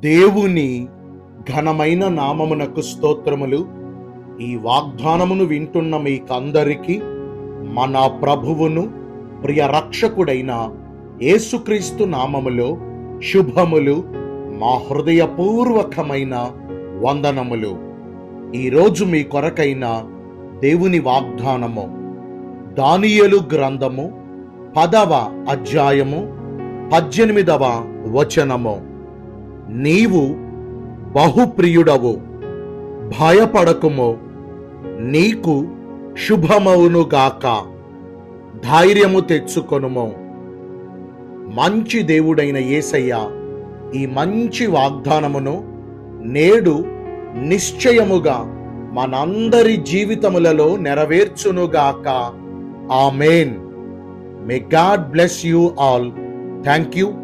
దేవుని ఘనమైన నామమునకు స్తోత్రములు ఈ వాగ్దానమును వింటున్న మీకందరికీ మన ప్రభువును ప్రియ రక్షకుడైన యేసుక్రీస్తు నామములో శుభములు మా హృదయపూర్వకమైన వందనములు ఈరోజు మీ కొరకైన దేవుని వాగ్దానము దానియలు గ్రంథము పదవ అధ్యాయము పద్దెనిమిదవ వచనము నీవు బహుప్రియుడవు భయపడకుము నీకు శుభమవునుగాక ధైర్యము తెచ్చుకొనుము మంచి దేవుడైన యేసయ్య ఈ మంచి వాగ్దానమును నేడు నిశ్చయముగా మనందరి జీవితములలో నెరవేర్చునుగాక amen may God bless you all thank you